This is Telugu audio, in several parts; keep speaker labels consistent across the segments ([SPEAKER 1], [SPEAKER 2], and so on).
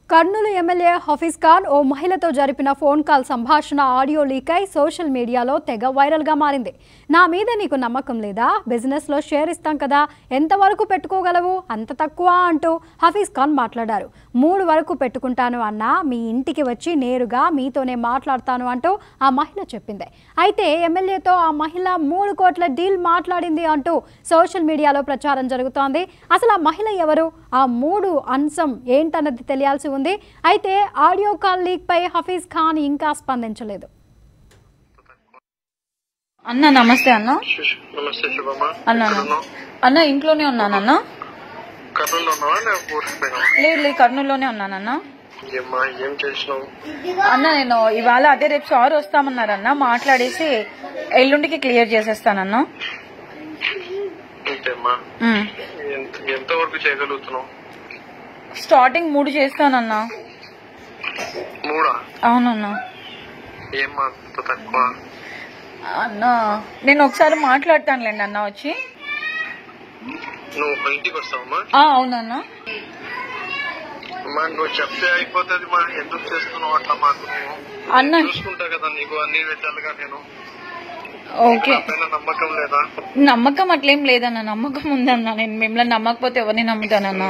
[SPEAKER 1] కర్నూలు ఎమ్మెల్యే హఫీజ్ ఖాన్ ఓ మహిళతో జరిపిన ఫోన్ కాల్ సంభాషణ ఆడియో లీక్ అయి సోషల్ మీడియాలో తెగ వైరల్గా మారింది నా మీద నీకు నమ్మకం లేదా బిజినెస్లో షేర్ ఇస్తాం కదా ఎంతవరకు పెట్టుకోగలవు అంత తక్కువ అంటూ హఫీజ్ ఖాన్ మాట్లాడారు మూడు వరకు పెట్టుకుంటాను అన్నా మీ ఇంటికి వచ్చి నేరుగా మీతోనే మాట్లాడతాను అంటూ ఆ మహిళ చెప్పింది అయితే ఎమ్మెల్యేతో ఆ మహిళ మూడు కోట్ల డీల్ మాట్లాడింది అంటూ సోషల్ మీడియాలో ప్రచారం జరుగుతోంది అసలు ఆ మహిళ ఎవరు ఆ మూడు అంశం ఏంటన్నది తెలియాల్సి ఉంది అయితే ఆడియో కాల్ లీక్ పై హఫీజ్ ఖాన్ ఇంకా స్పందించలేదు
[SPEAKER 2] అన్న నమస్తే అన్న
[SPEAKER 3] శుష్- నమస్తే శుభమ్మ
[SPEAKER 2] అన్న
[SPEAKER 3] ఎక్కడ ఉన్నావు?
[SPEAKER 2] అన్న ఇంట్లోనే ఉన్నానన్న
[SPEAKER 3] కర్నూలులో ఉన్నావా లేక ఊరికి పోయినావా
[SPEAKER 2] లేదు లేదు కర్నూలులోనే ఉన్నానన్న
[SPEAKER 3] ఏమ్మా ఏం చేసినావు
[SPEAKER 2] అన్న నేను ఇవాళ అదే రేపు సార్ వస్తామన్నారన్న మాట్లాడేసి ఎల్లుండికి క్లియర్ చేసేస్తానన్న
[SPEAKER 3] అంతేమ్మా
[SPEAKER 2] ఉమ్.
[SPEAKER 3] ఎంత ఎంత వరకు చేయగలుగుతున్నావు
[SPEAKER 2] స్టార్టింగ్ మూడు చేస్తానన్న
[SPEAKER 3] మూడా
[SPEAKER 2] అవునన్న
[SPEAKER 3] ఏమ్మా అంత తక్కువ
[SPEAKER 2] అన్న నేను ఒకసారి మాట్లాడతానులేండి అన్న వచ్చి
[SPEAKER 3] నువ్వు మా ఇంటికి వస్తావమ్మా
[SPEAKER 2] ఆ, అవునన్న
[SPEAKER 3] అమ్మా నువ్వు చెప్తే అయిపోతుంది మా ఎందుకు చేస్తున్నావు అట్లా మాకు నువ్వు
[SPEAKER 2] అన్న
[SPEAKER 3] చూసుకుంటా కదా నీకు అన్ని పెట్టాలిగా నేను
[SPEAKER 2] ఓకే
[SPEAKER 3] పైన నమ్మకం లేదా
[SPEAKER 2] నమ్మకం అట్లేం లేదన్న నమ్మకం ఉందన్న నేను మిమ్మల్ని నమ్మకపోతే ఎవరిని నమ్ముతానన్న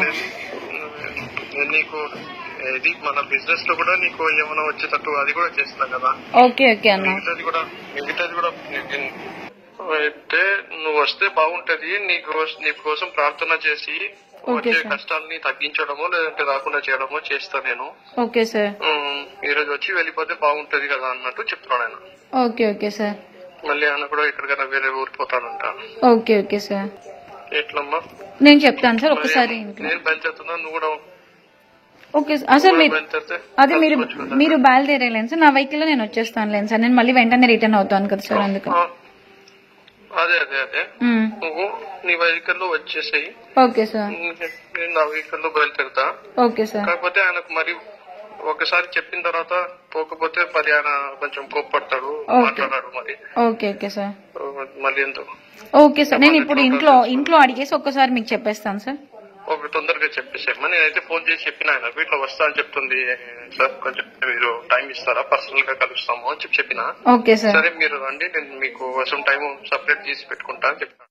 [SPEAKER 3] నేను నీకు ఇది మన బిజినెస్ లో కూడా నీకు ఏమైనా వచ్చేటట్టు అది కూడా చేస్తున్నా కదా
[SPEAKER 2] ఓకే ఓకే అన్న
[SPEAKER 3] మిగతాది కూడా మిగతాది కూడా నేను- అయితే నువ్వు వస్తే బాగుంటది నీకు నీ కోసం ప్రార్థన చేసి
[SPEAKER 2] ఓకే
[SPEAKER 3] వచ్చే
[SPEAKER 2] సార్.
[SPEAKER 3] కష్టాలని తగ్గించడమో లేదంటే రాకుండా చేయడమో చేస్తా నేను
[SPEAKER 2] ఓకే సార్
[SPEAKER 3] ఉమ్, ఈ రోజు వచ్చి వెళ్ళిపోతే బాగుంటది కదా అన్నట్టు చెప్తున్నాను ఆయన
[SPEAKER 2] ఓకే ఓకే సార్
[SPEAKER 3] మళ్ళీ ఆయన కూడా ఎక్కడికైనా వేరే ఊరు పోతానంట
[SPEAKER 2] ఓకే ఓకే సార్
[SPEAKER 3] ఎట్లమ్మా
[SPEAKER 2] నేను చెప్తాను సార్
[SPEAKER 3] మరి
[SPEAKER 2] ఒకసారి ఇంట్లో
[SPEAKER 3] నేను బయలుదేరుతున్నా నువ్వు కూడా
[SPEAKER 2] ఓకే సార్ అసలు మీరు
[SPEAKER 3] బయలుదేరితే
[SPEAKER 2] అదే మీరు
[SPEAKER 3] కలుసుకోవచ్చు కదా.
[SPEAKER 2] మీరు బయలుదేరేలేను సార్ నా వెహికల్ లో నేను వచ్చేస్తాను లేను సార్ నేను మళ్ళీ వెంటనే రిటర్న్ అవుతాను కదా సార్ అందుకు
[SPEAKER 3] ఆ, అదే అదే అదే
[SPEAKER 2] మ్మ్.
[SPEAKER 3] నువ్వు నీ వెహికల్ లో వచ్చేసేయి
[SPEAKER 2] ఓకే సార్
[SPEAKER 3] నేను నా వెహికల్ లో బయలుదేరుతా
[SPEAKER 2] ఓకే సార్
[SPEAKER 3] కాకపోతే ఆయనకు మరి ఒకసారి చెప్పిన తర్వాత పోకపోతే మరి ఆయన కొంచెం కోప్పడతాడు
[SPEAKER 2] ఓకే.
[SPEAKER 3] మాట్లాడాడు మరి
[SPEAKER 2] ఓకే ఓకే సార్
[SPEAKER 3] మళ్ళీ ఎంతో
[SPEAKER 2] ఓకే సార్ నేను ఇప్పుడు ఇంట్లో ఇంట్లో అడిగేసి ఒక్కసారి మీకు చెప్పేస్తాను సార్
[SPEAKER 3] ఒక తొందరగా చెప్పేసేమ్మా నేనైతే ఫోన్ చేసి చెప్పిన ఆయన ఇట్లా వస్తా అని చెప్తుంది సార్ కొంచెం మీరు టైం ఇస్తారా పర్సనల్ గా కలుస్తాము అని చెప్పి చెప్పిన
[SPEAKER 2] ఓకే సార్
[SPEAKER 3] సరే మీరు రండి నేను మీకు కోసం టైం సపరేట్ తీసి పెట్టుకుంటా అని చెప్పిన